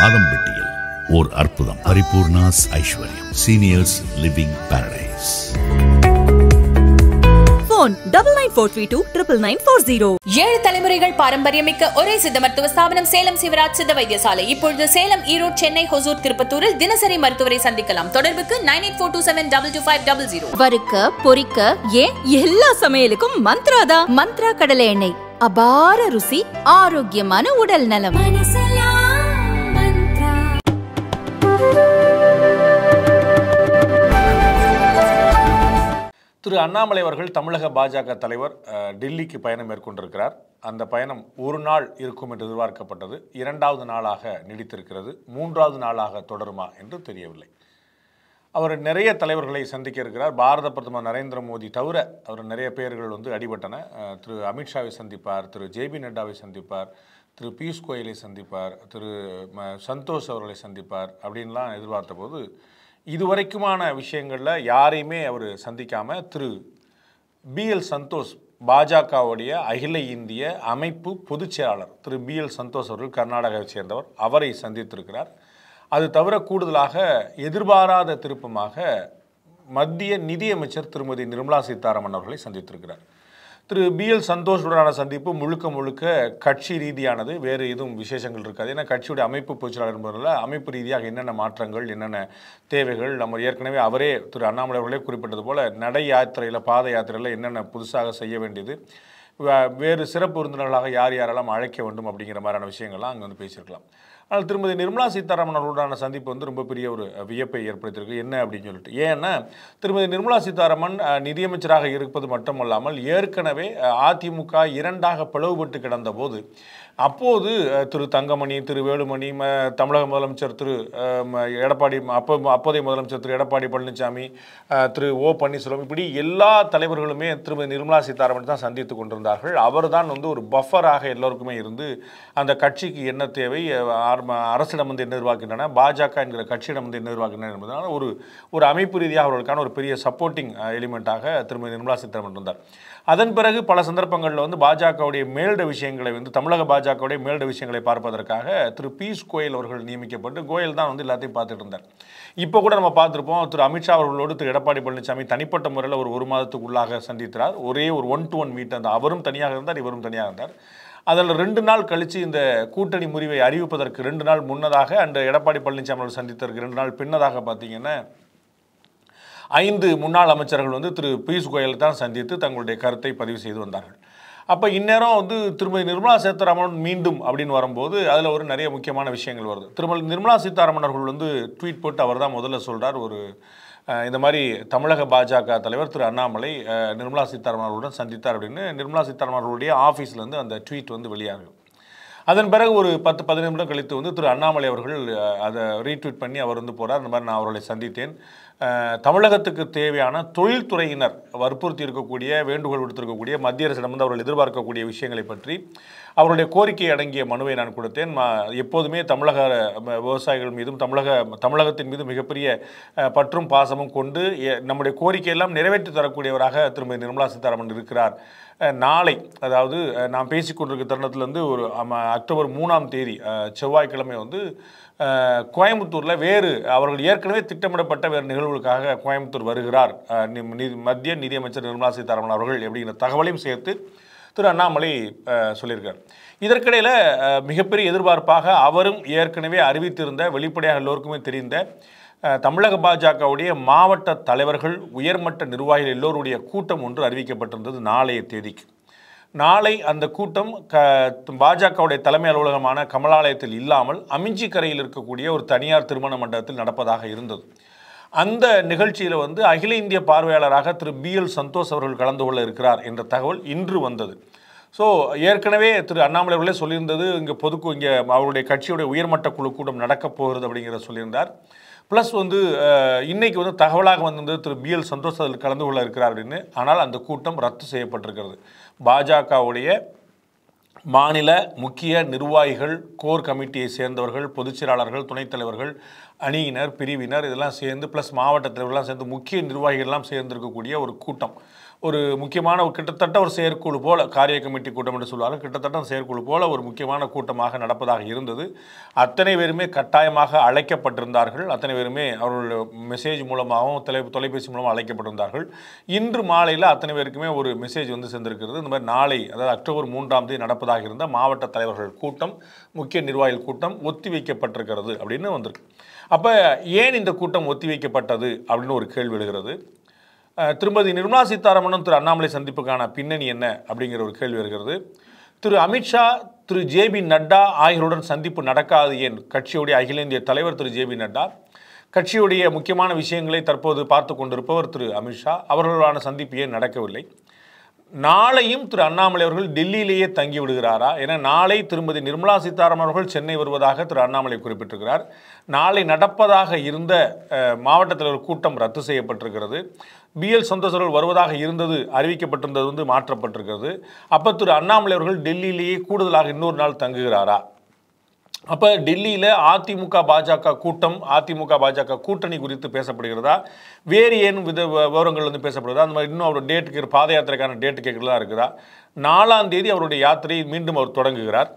ஆதம்பட்டியில் ஓர் அற்புதம் Paripoornas Aishwaryam seniors living paradise phone double nine four three two triple nine four zero. ஏழு தலைமுறைகள் பாரம்பரியமிக்க ஒரே சித்த மருத்துவ ஸ்தாபனம் சேலம் சிவராஜ் சித்த வைத்தியசாலை இப்பொழுது சேலம் ஈரோடு சென்னை ஹொசூர் திருப்பத்தூரில் தினசரி மருத்துவரை சந்திக்கலாம் தொடர்புக்கு nine eight four two seven double two five double zero வறுக்க பொரிக்க ஏன் எல்லா சமையலுக்கும் மந்த்ரா தான் மந்த்ரா கடலை எண்ணெய் அபார ருசி ஆரோக்கியமான உடல் நலம் திரு அண்ணாமலை அவர்கள் தமிழக பாஜக தலைவர் அஹ், டெல்லிக்கு பயணம் மேற்கொண்டிருக்கிறார் அந்த பயணம் ஒரு நாள் இருக்கும் என்று எதிர்பார்க்கப்பட்டது இரண்டாவது நாளாக நீடித்திருக்கிறது மூன்றாவது நாளாக தொடருமா என்று தெரியவில்லை அவர் நிறைய தலைவர்களை சந்திக்க இருக்கிறார் பாரத பிரதமர் நரேந்திர மோடி தவிர அவர் நிறைய பேர்கள் வந்து அடிபட்டன அஹ், திரு அமித்ஷாவை சந்திப்பார் திரு ஜேபி நட்டாவை சந்திப்பார் திரு பியூஷ் கோயலை சந்திப்பார் திரு ம- சந்தோஷ் அவர்களை சந்திப்பார் அப்படின்லாம் எதிர்பார்த்த போது இதுவரைக்குமான விஷயங்களில் யாரையுமே அவர் சந்திக்காமல் திரு பிஎல் சந்தோஷ் பாஜகவுடைய அகில இந்திய அமைப்பு பொதுச் செயலாளர் திரு பிஎல் சந்தோஷ் அவர்கள் கர்நாடகாவை சேர்ந்தவர் அவரை சந்தித்திருக்கிறார் அது தவிர கூடுதலாக எதிர்பாராத திருப்பமாக மத்திய நிதியமைச்சர் திருமதி நிர்மலா சீதாராமன் அவர்களை சந்தித்திருக்கிறார் திரு பிஎல் சந்தோஷுடனான சந்திப்பு முழுக்க முழுக்க கட்சி ரீதியானது வேறு எதுவும் விசேஷங்கள் இருக்காது ஏன்னா கட்சியுடைய அமைப்பு பொதுச்செயலாளர் என்பதில் அமைப்பு ரீதியாக என்னென்ன மாற்றங்கள் என்னென்ன தேவைகள் நம்ம ஏற்கனவே அவரே திரு அண்ணாமலை அவர்களே குறிப்பிட்டது போல நடை யாத்திரையில் பாத யாத்திரையில் என்னென்ன புதுசாக செய்ய வேண்டியது வே- வேறு சிறப்பு விருந்தினர்களாக யார் யாரெல்லாம் அழைக்க வேண்டும் அப்படிங்கிற மாதிரியான விஷயங்கள்லாம் அங்கே வந்து பேசியிருக்கலாம் ஆனால் திருமதி நிர்மலா சீதாராமன் அவர்களுடனான சந்திப்பு வந்து ரொம்ப பெரிய ஒரு வியப்பை ஏற்படுத்தியிருக்கு என்ன அப்படின்னு சொல்லிட்டு ஏன்னா திருமதி நிர்மலா சீதாராமன் அஹ், நிதியமைச்சராக இருப்பது மட்டுமல்லாமல் ஏற்கனவே அஹ், அதிமுக இரண்டாக பிளவுபட்டு கிடந்த போது அப்போது அஹ், திரு தங்கமணி திரு வேலுமணி ம தமிழக முதலமைச்சர் திரு அஹ், ம- எடப்பாடி அப்போ அப்போதைய முதலமைச்சர் திரு எடப்பாடி பழனிசாமி அஹ், திரு ஓ பன்னீர்செல்வம் இப்படி எல்லா தலைவர்களுமே திருமதி நிர்மலா சீதாராமன் தான் சந்தித்து கொண்டிருந்தார்கள் அவர் தான் வந்து ஒரு பஃபராக எல்லோருக்குமே இருந்து அந்த கட்சிக்கு என்ன தேவை அஹ், ஆர்ம- அரசிடம் வந்து என்ன எதிர்பார்க்கின்றன பாஜக என்கிற கட்சியிடம் வந்து என்ன எதிர்பார்க்கின்றன என்பதனால ஒரு ஒரு அமைப்பு ரீதியாக அவர்களுக்கான ஒரு பெரிய சப்போர்ட்டிங் எலிமெண்ட்டாக திருமதி நிர்மலா சீதாராமன் இருந்தார் அதன் பிறகு பல சந்தர்ப்பங்களில் வந்து பாஜகவுடைய மேலிட விஷயங்களை வந்து தமிழக பாஜகவுடைய மேலிட விஷயங்களை பார்ப்பதற்காக திரு பீயூஷ் கோயல் அவர்கள் நியமிக்கப்பட்டு கோயல் தான் வந்து எல்லாத்தையும் பார்த்துட்டு இருந்தார் இப்போ கூட நம்ம பார்த்துருப்போம் திரு அமித்ஷா அவர்களோடு திரு எடப்பாடி பழனிசாமி தனிப்பட்ட முறையில் ஒரு ஒரு மாதத்துக்குள்ளாக சந்தித்தார் ஒரே ஒரு ஒன் டு ஒன் மீட் அந்த அவரும் தனியாக இருந்தார் இவரும் தனியாக இருந்தார் அதில் ரெண்டு நாள் கழித்து இந்த கூட்டணி முறிவை அறிவிப்பதற்கு ரெண்டு நாள் முன்னதாக அந்த எடப்பாடி பழனிசாமி அவர்கள் சந்தித்ததற்கு ரெண்டு நாள் பின்னதாக பார்த்தீங்கன்னா ஐந்து முன்னாள் அமைச்சர்கள் வந்து திரு பியூஷ் கோயல் தான் சந்தித்து தங்களுடைய கருத்தை பதிவு செய்து வந்தார்கள் அப்போ இந்நேரம் வந்து திருமதி நிர்மலா சீதாராமன் மீண்டும் அப்படின்னு வரும்போது அதில் ஒரு நிறைய முக்கியமான விஷயங்கள் வருது திருமதி நிர்மலா சீதாராமன் அவர்கள் வந்து ட்வீட் போட்டு அவர் தான் முதல்ல சொல்கிறார் ஒரு அஹ், இந்த மாதிரி தமிழக பாஜக தலைவர் திரு அண்ணாமலை அஹ், நிர்மலா சீதாராமன் அவர்களுடன் சந்தித்தார் அப்படின்னு நிர்மலா சீதாராமன் அவர்களுடைய ஆஃபீஸ்லேருந்து அந்த ட்வீட் வந்து வெளியாகும் அதன் பிறகு ஒரு பத்து பதினைந்து நிமிடம் கழித்து வந்து திரு அண்ணாமலை அவர்கள் அஹ், அதை ரீட்வீட் பண்ணி அவர் வந்து போகிறார் இந்த மாதிரி நான் அவர்களை சந்தித்தேன் அஹ், தமிழகத்துக்கு தேவையான தொழில்துறையினர் வற்புறுத்தி இருக்கக்கூடிய வேண்டுகோள் விடுத்திருக்கக்கூடிய மத்திய அரசிடம் வந்து அவர்கள் எதிர்பார்க்கக்கூடிய விஷயங்களை பற்றி அவருடைய கோரிக்கை அடங்கிய மனுவை நான் கொடுத்தேன் ம- எப்போதுமே தமிழக அஹ், விவசாயிகள் மீதும் தமிழக தமிழகத்தின் மீது மிகப்பெரிய அஹ், பற்றும் பாசமும் கொண்டு எ- நம்முடைய கோரிக்கையெல்லாம் நிறைவேற்றி தரக்கூடியவராக திருமதி நிர்மலா சீதாராமன் இருக்கிறார் அஹ், நாளை அதாவது அஹ், நான் பேசிக்கொண்டிருக்க தருணத்திலேருந்து ஒரு ஆமா, அக்டோபர் மூணாம் தேதி அஹ், செவ்வாய்க்கிழமை வந்து அஹ், கோயம்புத்தூரில் வேறு அவர்கள் ஏற்கனவே திட்டமிடப்பட்ட வேறு நிகழ்வுகளுக்காக கோயம்புத்தூர் வருகிறார் அஹ், நி- நி- மத்திய நிதியமைச்சர் நிர்மலா சீதாராமன் அவர்கள் அப்படிங்கிற தகவலையும் சேர்த்து திரு அண்ணாமலை அஹ், சொல்லியிருக்கார் இதற்கிடையில் அஹ், மிகப்பெரிய எதிர்பார்ப்பாக அவரும் ஏற்கனவே அறிவித்திருந்த வெளிப்படையாக எல்லோருக்குமே தெரிந்த அஹ், தமிழக பாஜகவுடைய மாவட்ட தலைவர்கள் உயர்மட்ட நிர்வாகிகள் எல்லோருடைய கூட்டம் ஒன்று அறிவிக்கப்பட்டிருந்தது நாளைய தேதிக்கு நாளை அந்த கூட்டம் க பாஜகவுடைய தலைமை அலுவலகமான கமலாலயத்தில் இல்லாமல் அமிஞ்சிக்கரையில் இருக்கக்கூடிய ஒரு தனியார் திருமண மண்டபத்தில் நடப்பதாக இருந்தது அந்த நிகழ்ச்சியில் வந்து அகில இந்திய பார்வையாளராக திரு பிஎல் சந்தோஷ் அவர்கள் கலந்து கொள்ள இருக்கிறார் என்ற தகவல் இன்று வந்தது ஸோ ஏற்கனவே திரு அண்ணாமலை அவர்களே சொல்லியிருந்தது இங்கே பொதுக்கு இங்கே அவருடைய கட்சியுடைய உயர்மட்ட குழு கூட்டம் நடக்கப் போகிறது அப்படிங்கிறத சொல்லியிருந்தார் ப்ளஸ் வந்து அஹ், இன்னைக்கு வந்து தகவலாக வந்திருந்தது திரு பிஎல் சந்தோஷ் அதில் கலந்து கொள்ள இருக்கிறார் அப்படின்னு ஆனால் அந்த கூட்டம் ரத்து செய்யப்பட்டிருக்கிறது பாஜகவுடைய மாநில முக்கிய நிர்வாகிகள் கோர் கமிட்டியை சேர்ந்தவர்கள் பொதுச் செயலாளர்கள் துணைத் தலைவர்கள் அணியினர் பிரிவினர் இதெல்லாம் சேர்ந்து ப்ளஸ் மாவட்ட தலைவர்கள்லாம் சேர்ந்து முக்கிய நிர்வாகிகள்லாம் சேர்ந்திருக்கக்கூடிய ஒரு கூட்டம் ஒரு முக்கியமான ஒரு கிட்டத்தட்ட ஒரு செயற்குழு போல காரிய கமிட்டி கூட்டம் என்று சொல்லுவாங்க கிட்டத்தட்ட ஒரு செயற்குழு போல ஒரு முக்கியமான கூட்டமாக நடப்பதாக இருந்தது அத்தனை பேருமே கட்டாயமாக அழைக்கப்பட்டிருந்தார்கள் அத்தனை பேருமே அவர்களுடைய மெசேஜ் மூலமாகவும் தொலை தொலைபேசி மூலமாக அழைக்கப்பட்டிருந்தார்கள் இன்று மாலையில் அத்தனை பேருக்குமே ஒரு மெசேஜ் வந்து சேர்ந்திருக்கிறது இந்த மாதிரி நாளை அதாவது அக்டோபர் மூன்றாம் தேதி நடப்பதாக இருந்த மாவட்ட தலைவர்கள் கூட்டம் முக்கிய நிர்வாகிகள் கூட்டம் ஒத்தி வைக்கப்பட்டிருக்கிறது அப்படின்னு வந்திருக்கு அப்போ ஏன் இந்த கூட்டம் ஒத்தி வைக்கப்பட்டது அப்படின்னு ஒரு கேள்வி எழுகிறது அஹ், திருமதி நிர்மலா சீதாராமனும் திரு அண்ணாமலை சந்திப்புக்கான பின்னணி என்ன அப்படிங்கிற ஒரு கேள்வி வருகிறது திரு அமித்ஷா திரு ஜேபி நட்டா ஆகியோருடன் சந்திப்பு நடக்காது ஏன் கட்சியுடைய அகில இந்திய தலைவர் திரு ஜேபி நட்டா கட்சியுடைய முக்கியமான விஷயங்களை தற்போது பார்த்து கொண்டிருப்பவர் திரு அமித்ஷா அவர்களுடனான சந்திப்பு ஏன் நடக்கவில்லை நாளையும் திரு அண்ணாமலை அவர்கள் டெல்லியிலேயே தங்கி விடுகிறாரா ஏன்னா நாளை திருமதி நிர்மலா சீதாராமன் அவர்கள் சென்னை வருவதாக திரு அண்ணாமலை குறிப்பிட்டிருக்கிறார் நாளை நடப்பதாக இருந்த அஹ், மாவட்ட தலைவர் கூட்டம் ரத்து செய்யப்பட்டிருக்கிறது பிஎல் சந்தோஷ் அவர்கள் வருவதாக இருந்தது அறிவிக்கப்பட்டிருந்தது வந்து மாற்றப்பட்டிருக்கிறது அப்போ திரு அண்ணாமலை அவர்கள் டெல்லியிலேயே கூடுதலாக இன்னொரு நாள் தங்குகிறாரா அப்போ டெல்லியில் அதிமுக பாஜக கூட்டம் அதிமுக பாஜக கூட்டணி குறித்து பேசப்படுகிறதா வேறு ஏனும் வித வ- விவரங்கள் வந்து பேசப்படுகிறதா அந்த மாதிரி இன்னும் அவர் டேட்டுக்கு பாத யாத்திரைக்கான டேட்டு கேட்கறதா இருக்குதா நாலாம் தேதி அவருடைய யாத்திரையை மீண்டும் அவர் தொடங்குகிறார்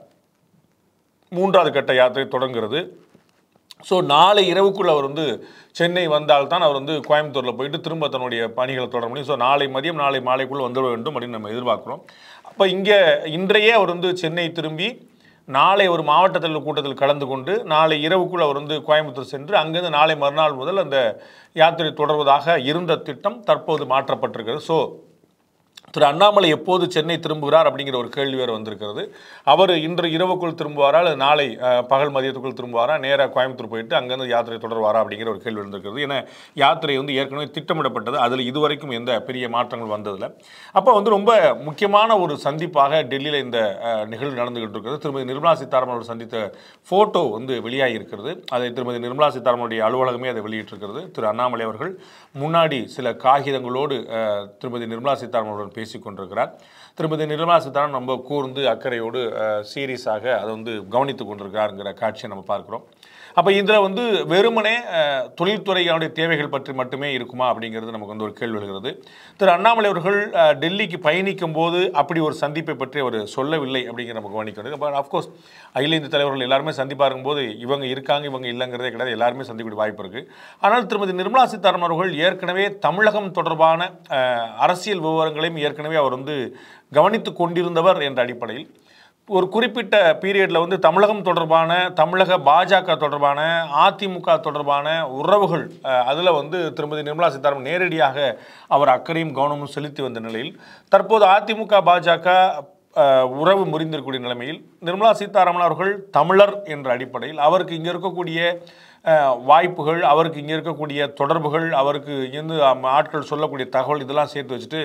மூன்றாவது கட்ட யாத்திரை தொடங்குகிறது ஸோ நாளை இரவுக்குள் அவர் வந்து சென்னை வந்தால்தான் அவர் வந்து கோயம்புத்தூரில் போயிட்டு திரும்ப தன்னுடைய பணிகளை தொடர முடியும் ஸோ நாளை மதியம் நாளை மாலைக்குள் வந்துட வேண்டும் அப்படின்னு நம்ம எதிர்பார்க்குறோம் அப்போ இங்கே இன்றையே அவர் வந்து சென்னை திரும்பி நாளை ஒரு மாவட்ட தலைவர் கூட்டத்தில் கலந்து கொண்டு நாளை இரவுக்குள் அவர் வந்து கோயம்புத்தூர் சென்று அங்கிருந்து நாளை மறுநாள் முதல் அந்த யாத்திரை தொடர்வதாக இருந்த திட்டம் தற்போது மாற்றப்பட்டிருக்கிறது ஸோ திரு அண்ணாமலை எப்போது சென்னை திரும்புகிறார் அப்படிங்கிற ஒரு கேள்வி வேறு வந்திருக்கிறது அவர் இன்று இரவுக்குள் திரும்புவாரா அல்லது நாளை அஹ், பகல் மதியத்துக்குள் திரும்புவாரா நேராக கோயம்புத்தூர் போயிட்டு அங்கேருந்து யாத்திரை தொடர்வாரா அப்படிங்கிற ஒரு கேள்வி வந்திருக்கிறது ஏன்னா யாத்திரை வந்து ஏற்கனவே திட்டமிடப்பட்டது அதில் இதுவரைக்கும் எந்த பெரிய மாற்றங்கள் வந்ததில்லை அப்போ வந்து ரொம்ப முக்கியமான ஒரு சந்திப்பாக டெல்லியில் இந்த அஹ், நிகழ்வு நடந்துகிட்டு இருக்கிறது திருமதி நிர்மலா சீதாராமன் அவர்கள் சந்தித்த ஃபோட்டோ வந்து வெளியாகி இருக்கிறது அதை திருமதி நிர்மலா சீதாராமனுடைய அலுவலகமே அதை வெளியிட்டிருக்கிறது திரு அண்ணாமலை அவர்கள் முன்னாடி சில காகிதங்களோடு அஹ், திருமதி நிர்மலா சீதாராமன் அவர்கள் பேசிக் கொண்டிருக்கிறார் திருமதி நிர்மலா சீதாராமன் ரொம்ப கூர்ந்து அக்கறையோடு சீரியஸாக அதை வந்து கவனித்துக் கொண்டிருக்கிறாருங்கிற காட்சியை நம்ம பார்க்கிறோம் அப்போ இதில் வந்து வெறுமனே அஹ், தொழில்துறையினுடைய தேவைகள் பற்றி மட்டுமே இருக்குமா அப்படிங்கிறது நமக்கு வந்து ஒரு கேள்வி எழுகிறது திரு அண்ணாமலை அவர்கள் அஹ், டெல்லிக்கு பயணிக்கும் போது அப்படி ஒரு சந்திப்பை பற்றி அவர் சொல்லவில்லை அப்படிங்கிற நம்ம கவனிக்கிறது அப்போ அஃப்கோர்ஸ் அகில இந்திய தலைவர்கள் எல்லாருமே சந்திப்பாருக்கும் போது இவங்க இருக்காங்க இவங்க இல்லைங்கிறதே கிடையாது எல்லாருமே சந்திக்கக்கூடிய வாய்ப்பு இருக்குது ஆனால் திருமதி நிர்மலா சீதாராமன் அவர்கள் ஏற்கனவே தமிழகம் தொடர்பான அஹ், அரசியல் விவரங்களையும் ஏற்கனவே அவர் வந்து கவனித்து கொண்டிருந்தவர் என்ற அடிப்படையில் ஒரு குறிப்பிட்ட பீரியடில் வந்து தமிழகம் தொடர்பான தமிழக பாஜக தொடர்பான அதிமுக தொடர்பான உறவுகள் அதில் வந்து திருமதி நிர்மலா சீதாராமன் நேரடியாக அவர் அக்கறையும் கவனமும் செலுத்தி வந்த நிலையில் தற்போது அதிமுக பாஜக அஹ், உறவு முறிந்திருக்கக்கூடிய நிலைமையில் நிர்மலா சீதாராமன் அவர்கள் தமிழர் என்ற அடிப்படையில் அவருக்கு இங்கே இருக்கக்கூடிய அஹ், வாய்ப்புகள் அவருக்கு இங்கே இருக்கக்கூடிய தொடர்புகள் அவருக்கு இங்கேருந்து அம், ஆட்கள் சொல்லக்கூடிய தகவல் இதெல்லாம் சேர்த்து வச்சுட்டு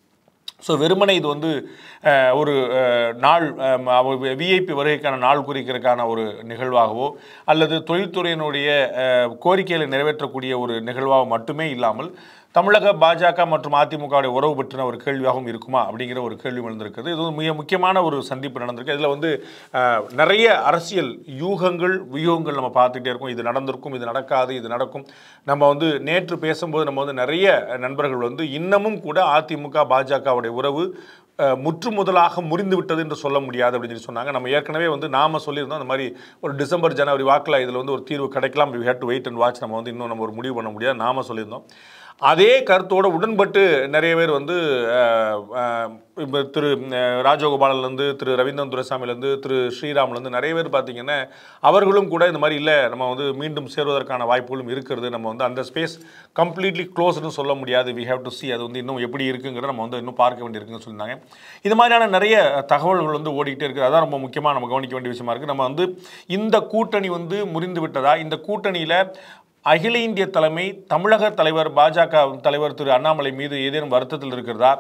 ஸோ வெறுமனே இது வந்து அஹ், ஒரு அஹ், நாள் விஐபி வருகைக்கான நாள் குறிக்கிறதுக்கான ஒரு நிகழ்வாகவோ அல்லது தொழில்துறையினுடைய அஹ், கோரிக்கைகளை நிறைவேற்றக்கூடிய ஒரு நிகழ்வாக மட்டுமே இல்லாமல் தமிழக பாஜக மற்றும் அதிமுகவுடைய உறவு பற்றின ஒரு கேள்வியாகவும் இருக்குமா அப்படிங்கிற ஒரு கேள்வி எழுந்திருக்குது இது வந்து மிக முக்கியமான ஒரு சந்திப்பு நடந்திருக்கு இதில் வந்து அஹ், நிறைய அரசியல் யூகங்கள் வியூகங்கள் நம்ம பார்த்துக்கிட்டே இருக்கோம் இது நடந்திருக்கும் இது நடக்காது இது நடக்கும் நம்ம வந்து நேற்று பேசும்போது நம்ம வந்து நிறைய நண்பர்கள் வந்து இன்னமும் கூட அதிமுக பாஜகவுடைய உறவு அஹ், முற்று முதலாக முறிந்து விட்டது என்று சொல்ல முடியாது அப்படின்னு சொல்லி சொன்னாங்க நம்ம ஏற்கனவே வந்து நாம சொல்லியிருந்தோம் அந்த மாதிரி ஒரு டிசம்பர் ஜனவரி வாக்கில் இதில் வந்து ஒரு தீர்வு கிடைக்கலாம் we had to wait and watch நம்ம வந்து இன்னும் நம்ம ஒரு முடிவு பண்ண முடியாது நாம சொல்லியிருந்தோம் அதே கருத்தோட உடன்பட்டு நிறைய பேர் வந்து அஹ், அஹ், இப்ப திரு அஹ், ராஜகோபாலன்லேருந்து திரு ரவீந்திரன் துரைசாமிலேருந்து திரு ஸ்ரீராம்லேருந்து நிறைய பேர் பார்த்தீங்கன்னா அவர்களும் கூட இந்த மாதிரி இல்லை நம்ம வந்து மீண்டும் சேருவதற்கான வாய்ப்புகளும் இருக்கிறது நம்ம வந்து அந்த ஸ்பேஸ் கம்ப்ளீட்லி க்ளோஸ்னு சொல்ல முடியாது வி ஹேவ் டு see அது வந்து இன்னும் எப்படி இருக்குங்கிறத நம்ம வந்து இன்னும் பார்க்க வேண்டியிருக்குன்னு சொல்லியிருந்தாங்க இது மாதிரியான நிறைய தகவல்கள் வந்து ஓடிக்கிட்டே இருக்குது அதான் ரொம்ப முக்கியமாக நம்ம கவனிக்க வேண்டிய விஷயமா இருக்குது நம்ம வந்து இந்த கூட்டணி வந்து முறிந்து விட்டதா இந்த கூட்டணியில் அகில இந்திய தலைமை தமிழக தலைவர் பாஜக தலைவர் திரு அண்ணாமலை மீது ஏதேனும் வருத்தத்தில் இருக்கிறதா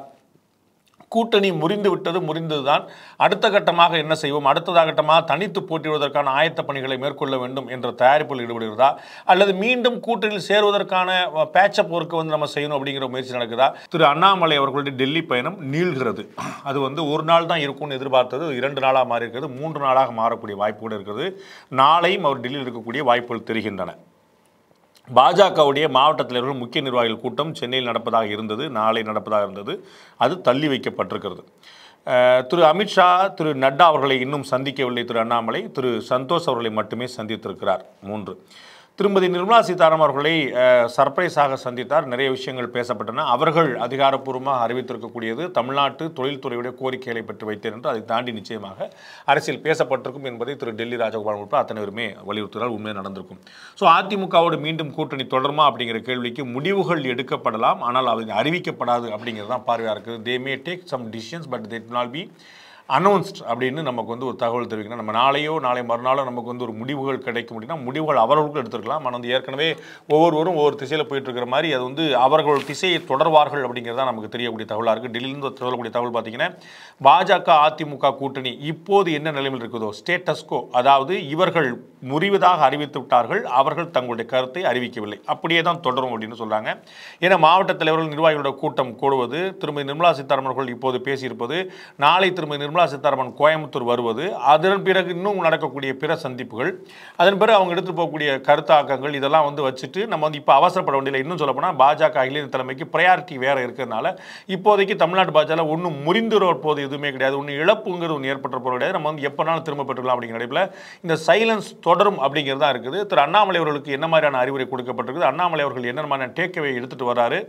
கூட்டணி முறிந்து விட்டது முறிந்ததுதான் அடுத்த கட்டமாக என்ன செய்வோம் அடுத்ததாக கட்டமாக தனித்து போட்டியிடுவதற்கான ஆயத்த பணிகளை மேற்கொள்ள வேண்டும் என்ற தயாரிப்பில் ஈடுபடுகிறதா அல்லது மீண்டும் கூட்டணியில் சேருவதற்கான பேச்சப் ஒர்க்கு வந்து நம்ம செய்யணும் அப்படிங்கிற முயற்சி நடக்குதா திரு அண்ணாமலை அவர்களுடைய டெல்லி பயணம் நீள்கிறது அது வந்து ஒரு நாள் தான் இருக்கும்னு எதிர்பார்த்தது இரண்டு நாளாக மாறி இருக்கிறது மூன்று நாளாக மாறக்கூடிய வாய்ப்பு கூட இருக்கிறது நாளையும் அவர் டெல்லியில் இருக்கக்கூடிய வாய்ப்புகள் தெரிகின்றன பாஜகவுடைய மாவட்ட தலைவர்கள் முக்கிய நிர்வாகிகள் கூட்டம் சென்னையில் நடப்பதாக இருந்தது நாளை நடப்பதாக இருந்தது அது தள்ளி வைக்கப்பட்டிருக்கிறது அஹ், திரு அமித்ஷா திரு நட்டா அவர்களை இன்னும் சந்திக்கவில்லை திரு அண்ணாமலை திரு சந்தோஷ் அவர்களை மட்டுமே சந்தித்திருக்கிறார் மூன்று திருமதி நிர்மலா சீதாராமன் அவர்களை அஹ், சர்ப்ரைஸாக சந்தித்தார் நிறைய விஷயங்கள் பேசப்பட்டன அவர்கள் அதிகாரப்பூர்வமாக அறிவித்திருக்கக்கூடியது தமிழ்நாட்டு தொழில்துறையுடைய கோரிக்கைகளை பெற்று வைத்தேன் என்று அதை தாண்டி நிச்சயமாக அரசியல் பேசப்பட்டிருக்கும் என்பதை திரு டெல்லி ராஜகோபால் உட்பட அத்தனை பேருமே வலியுறுத்தினால் உண்மையாக நடந்திருக்கும் ஸோ அதிமுகவோடு மீண்டும் கூட்டணி தொடருமா அப்படிங்கிற கேள்விக்கு முடிவுகள் எடுக்கப்படலாம் ஆனால் அவை அறிவிக்கப்படாது அப்படிங்கிறது தான் பார்வையாக இருக்குது they may take some decisions but that'll be announced அப்படின்னு நமக்கு வந்து ஒரு தகவல் தெரிவிக்கணும் நம்ம நாளையோ நாளை மறுநாளோ நமக்கு வந்து ஒரு முடிவுகள் கிடைக்கும் அப்படின்னா முடிவுகள் அவர்களுக்கு எடுத்திருக்கலாம் ஆனால் வந்து ஏற்கனவே ஒவ்வொருவரும் ஒவ்வொரு திசையில் போயிட்டு இருக்கிற மாதிரி அது வந்து அவர்கள் திசையை தொடர்வார்கள் அப்படிங்கிறது தான் நமக்கு தெரியக்கூடிய தகவலாக இருக்குது டெல்லியிலிருந்து சொல்லக்கூடிய தகவல் பார்த்தீங்கன்னா பாஜக அதிமுக கூட்டணி இப்போது என்ன நிலைமையில் இருக்குதோ ஸ்டேட்டஸ்கோ அதாவது இவர்கள் முறிவதாக அறிவித்து விட்டார்கள் அவர்கள் தங்களுடைய கருத்தை அறிவிக்கவில்லை அப்படியே தான் தொடரும் அப்படின்னு சொல்றாங்க ஏன்னா மாவட்ட தலைவர்கள் நிர்வாகிகளோட கூட்டம் கூடுவது திருமதி நிர்மலா சீதாராமன் அவர்கள் இப்போது பேசியிருப்பது நாளை திருமதி நிர்மலா சீதாராமன் கோயம்புத்தூர் வருவது அதன் பிறகு இன்னும் நடக்கக்கூடிய பிற சந்திப்புகள் அதன் பிறகு அவங்க எடுத்துட்டு போகக்கூடிய கருத்தாக்கங்கள் இதெல்லாம் வந்து வச்சுட்டு நம்ம வந்து இப்போ அவசரப்பட வேண்டியதில்லை இன்னும் சொல்லப்போனால் பாஜக அகில இந்திய தலைமைக்கு ப்ரையாரிட்டி வேற இருக்கிறதுனால இப்போதைக்கு தமிழ்நாட்டு பாஜக ஒன்றும் முறிந்துற போது எதுவுமே கிடையாது ஒன்றும் இழப்புங்கிறது ஒன்று ஏற்பட்ட போகிறது கிடையாது நம்ம வந்து எப்போனாலும் திரும்ப பெற்றுக்கலாம் அப்படிங்கிற நடைப்பில் இந்த சைலன்ஸ் தொடரும் அப்படிங்கிறது தான் இருக்குது திரு அண்ணாமலை அவர்களுக்கு என்ன மாதிரியான அறிவுரை கொடுக்கப்பட்டிருக்குது அண்ணாமலை அவர்கள் என்ன மாதிரியான டேக்அவே எடுத்துட்டு வராரு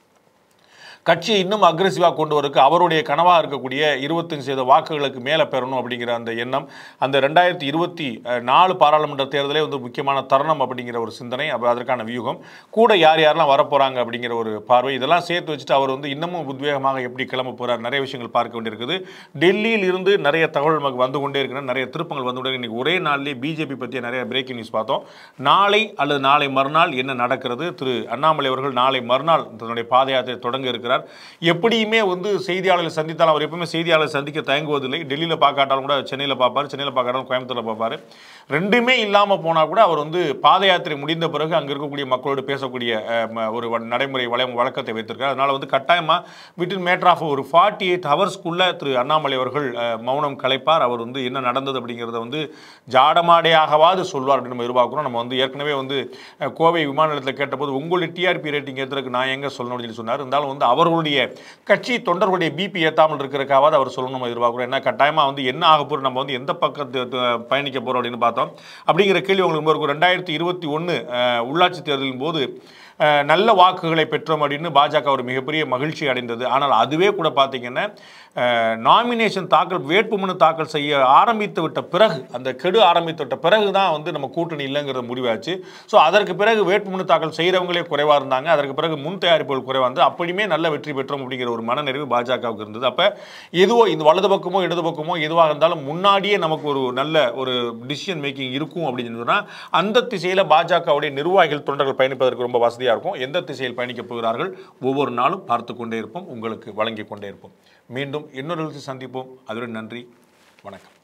கட்சியை இன்னும் அக்ரெசிவாக கொண்டு வரக்கு அவருடைய கனவாக இருக்கக்கூடிய இருபத்தஞ்சு சதவீத வாக்குகளுக்கு மேலே பெறணும் அப்படிங்கிற அந்த எண்ணம் அந்த ரெண்டாயிரத்தி இருபத்தி நாலு பாராளுமன்ற தேர்தலே வந்து ஒரு முக்கியமான தருணம் அப்படிங்கிற ஒரு சிந்தனை அப்போ அதற்கான வியூகம் கூட யார் யாரெல்லாம் வரப்போகிறாங்க அப்படிங்கிற ஒரு பார்வை இதெல்லாம் சேர்த்து வச்சுட்டு அவர் வந்து இன்னமும் உத்வேகமாக எப்படி கிளம்ப போகிறார் நிறைய விஷயங்கள் பார்க்க வேண்டியிருக்குது டெல்லியில் இருந்து நிறைய தகவல் நமக்கு வந்து கொண்டே இருக்கிற நிறைய திருப்பங்கள் வந்து கொண்டே இன்னைக்கு ஒரே நாள்லேயே பிஜேபி பற்றிய நிறைய பிரேக்கிங் நியூஸ் பார்த்தோம் நாளை அல்லது நாளை மறுநாள் என்ன நடக்கிறது திரு அண்ணாமலை அவர்கள் நாளை மறுநாள் தன்னுடைய பாத யாத்திரை தொடங்க இருக்கிறார் எப்படியுமே வந்து செய்தியாளர்களை சந்தித்தால் அவர் எப்பவுமே செய்தியாளரை சந்திக்க தயங்குவதில்லை டெல்லியில் பார்க்காட்டாலும் கூட சென்னையில் பார்ப்பார் சென்னையில் பார்க்காட்டாலும் கோயம்புத்தூரில் பார்ப்பார் ரெண்டுமே இல்லாமல் போனால் கூட அவர் வந்து பாத யாத்திரை முடிந்த பிறகு அங்கே இருக்கக்கூடிய மக்களோடு பேசக்கூடிய அஹ், ம- ஒரு வ- நடைமுறை வள வழக்கத்தை வைத்திருக்கார் அதனால் வந்து கட்டாயமாக விட்டின் மேட்டர் ஆஃப் ஒரு ஃபார்ட்டி எயிட் ஹவர்ஸ்க்குள்ளே திரு அண்ணாமலை அவர்கள் அஹ், மௌனம் கலைப்பார் அவர் வந்து என்ன நடந்தது அப்படிங்கிறத வந்து ஜாடமாடையாகவாது சொல்வார் அப்படின்னு நம்ம எதிர்பார்க்குறோம் நம்ம வந்து ஏற்கனவே வந்து அஹ், கோவை விமான நிலையத்தில் கேட்டபோது உங்களுடைய டிஆர்பி ரேட்டிங் ஏற்றுறதுக்கு நான் எங்கே சொல்லணும் அப்படின்னு சொல்லி சொன்னார் இருந்தாலும் வந்து அவர்களுடைய கட்சி தொண்டர்களுடைய பிபி ஏற்றாமல் இருக்கிறதுக்காவது அவர் சொல்லணும் நம்ம எதிர்பார்க்குறோம் ஏன்னா கட்டாயமாக வந்து என்ன ஆக போகிறோம் நம்ம வந்து எந்த பக்கத்து த- பயணிக்க போகிறோம் அப்படின்னு பார்த்தோம் அப்படிங்கிற கேள்வி உங்களுக்கு இருக்கும் ரெண்டாயிரத்தி இருபத்தி ஒன்று உள்ளாட்சி தேர்தலின் போது அஹ், நல்ல வாக்குகளை பெற்றோம் அப்படின்னு பாஜக ஒரு மிகப்பெரிய மகிழ்ச்சி அடைந்தது ஆனால் அதுவே கூட பார்த்தீங்கன்னா நாமினேஷன் தாக்கல் வேட்புமனு தாக்கல் செய்ய ஆரம்பித்து விட்ட பிறகு அந்த கெடு ஆரம்பித்து விட்ட பிறகு தான் வந்து நம்ம கூட்டணி இல்லைங்கிறது முடிவாச்சு ஸோ அதற்கு பிறகு வேட்புமனு தாக்கல் செய்கிறவங்களே குறைவாக இருந்தாங்க அதற்கு பிறகு முன் தயாரிப்புகள் குறைவாக இருந்து அப்படியுமே நல்ல வெற்றி பெற்றோம் அப்படிங்கிற ஒரு மனநிறைவு பாஜகவுக்கு இருந்தது அப்போ எதுவோ இந்த வலது பக்கமோ இடது பக்கமோ எதுவாக இருந்தாலும் முன்னாடியே நமக்கு ஒரு நல்ல ஒரு டிசிஷன் மேக்கிங் இருக்கும் அப்படின்னு சொன்னால் அந்த திசையில் பாஜகவுடைய நிர்வாகிகள் தொண்டர்கள் பயணிப்பதற்கு ரொம்ப வசதியாக இருக்கும் எந்த திசையில் பயணிக்கப் போகிறார்கள் ஒவ்வொரு நாளும் பார்த்து கொண்டே இருப்போம் உங்களுக்கு வழங்கி கொண்டே இருப்போம் மீண்டும் இன்னொரு நிகழ்ச்சி சந்திப்போம் அதுடன் நன்றி வணக்கம்